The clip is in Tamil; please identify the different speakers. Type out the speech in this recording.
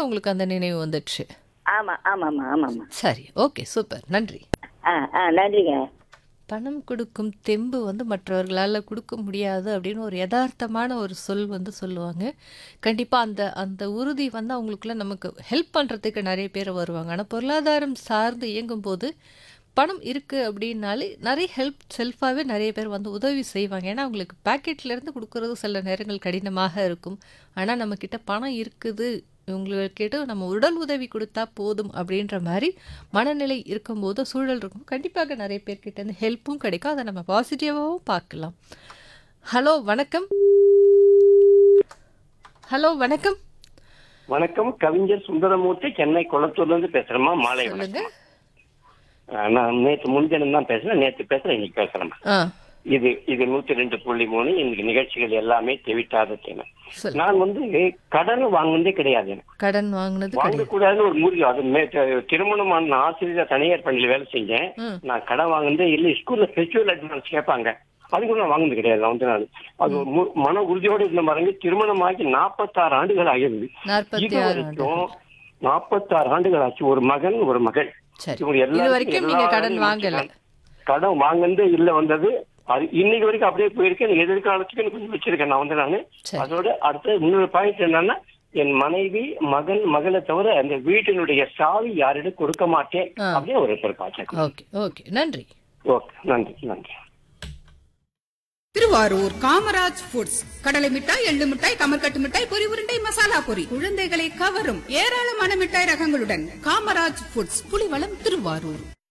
Speaker 1: உங்களுக்கு அந்த நினைவு வந்துடுச்சு
Speaker 2: ஆமா ஆமாம்மா ஆமாம்மா
Speaker 1: சரி ஓகே சூப்பர் நன்றி
Speaker 2: ஆ ஆ நன்றிங்க
Speaker 1: பணம் கொடுக்கும் தெம்பு வந்து மற்றவர்களால் கொடுக்க முடியாது அப்படின்னு ஒரு யதார்த்தமான ஒரு சொல் வந்து சொல்லுவாங்க கண்டிப்பாக அந்த அந்த உறுதி வந்து அவங்களுக்குள்ள நமக்கு ஹெல்ப் பண்ணுறதுக்கு நிறைய பேர் வருவாங்க ஆனால் பொருளாதாரம் சார்ந்து இயங்கும் போது பணம் இருக்குது அப்படின்னாலே நிறைய ஹெல்ப் செல்ஃபாகவே நிறைய பேர் வந்து உதவி செய்வாங்க ஏன்னா அவங்களுக்கு பாக்கெட்லேருந்து கொடுக்குறது சில நேரங்கள் கடினமாக இருக்கும் ஆனால் நம்மக்கிட்ட பணம் இருக்குது இவங்களுக்கு கேட்டு நம்ம உடல் உதவி கொடுத்தா போதும் அப்படின்ற மாதிரி மனநிலை இருக்கும்போது சூழல் இருக்கும் கண்டிப்பாக நிறைய பேர்கிட்ட இருந்து ஹெல்ப்பும் கிடைக்கும் அதை நம்ம பாசிட்டிவாகவும் பார்க்கலாம் ஹலோ வணக்கம் ஹலோ வணக்கம்
Speaker 3: வணக்கம் கவிஞர் சுந்தரமூர்த்தி சென்னை குளத்தூர்ல இருந்து பேசுறேம்மா மாலை
Speaker 1: சொல்லுங்க
Speaker 3: வணக்கம் அஹ் நான் நேற்று முன்தினம் தான் பேசுறேன் நேற்று பேசுறேன் இன்னைக்கு பேசுறேன்
Speaker 1: ஆ
Speaker 3: இது இது நூத்தி ரெண்டு புள்ளி மூணு இன்னைக்கு நிகழ்ச்சிகள் எல்லாமே தெவிட்டாத தேவை
Speaker 1: சொல்
Speaker 3: நான் வந்து கடன் வாங்குனதே கிடையாது எனக்கு.
Speaker 1: கடன் வாங்கினது கிடையாது
Speaker 3: வாங்கக்கூடாதுன்னு ஒரு மூலிகை அது மே- த- திருமணமான நான் ஆசிரியர் தனியார் பள்ளியில வேலை செஞ்சேன்
Speaker 1: ம்.
Speaker 3: நான் கடன் வாங்குனதே இல்லை ஸ்கூல்ல ஃபெஸ்டிவல் அட்வான்ஸ் கேட்பாங்க அது கூட நான் வாங்குனது கிடையாது நான் வந்து நான் அது ஒரு மு- மன உறுதியோடு இருந்த பாருங்க திருமணமாகி நாற்பத்தாறு ஆண்டுகள் ஆகிருது
Speaker 1: நாற்பத்தி
Speaker 3: இது
Speaker 1: ஆறு ஆண்டு
Speaker 3: வரைக்கும் நாற்பத்தாறு ஆண்டுகள் ஆச்சு ஒரு மகன் ஒரு மகள்
Speaker 1: சரி
Speaker 3: இவங்க
Speaker 1: இது
Speaker 3: எல்லாருக்கும்
Speaker 1: வரைக்கும் நீங்க
Speaker 3: எல்லா
Speaker 1: கடன்
Speaker 3: வேலையும்
Speaker 1: வாங்கல
Speaker 3: முடிச்சிட்டாங்க. கடன் வாங்குனது இல்ல வந்தது அது இன்னைக்கு வரைக்கும் அப்படியே போயிருக்கேன் எதிர்காலத்துக்கு எனக்கு கொஞ்சம் வச்சிருக்கேன் நான் வந்து நானு
Speaker 1: சரி.
Speaker 3: அதோட அடுத்த இன்னொரு பாயிண்ட் என்னன்னா என் மனைவி மகன் மகளை தவிர அந்த வீட்டினுடைய சாவி யாரிடம் கொடுக்க மாட்டேன்
Speaker 1: ஆ.
Speaker 3: அப்படியே ஒரு ஒரு பாச்சகம்
Speaker 1: ஓகே ஓகே நன்றி
Speaker 3: ஓகே நன்றி நன்றி
Speaker 4: திருவாரூர் காமராஜ் ஃபுட்ஸ் கடலை மிட்டாய் எள்ளு மிட்டாய் கமர்கட்டு மிட்டாய் பொரி உருண்டை மசாலா பொரி குழந்தைகளை கவரும் ஏராளமான மிட்டாய் ரகங்களுடன் காமராஜ் ஃபுட்ஸ் புலிவளம் திருவாரூர்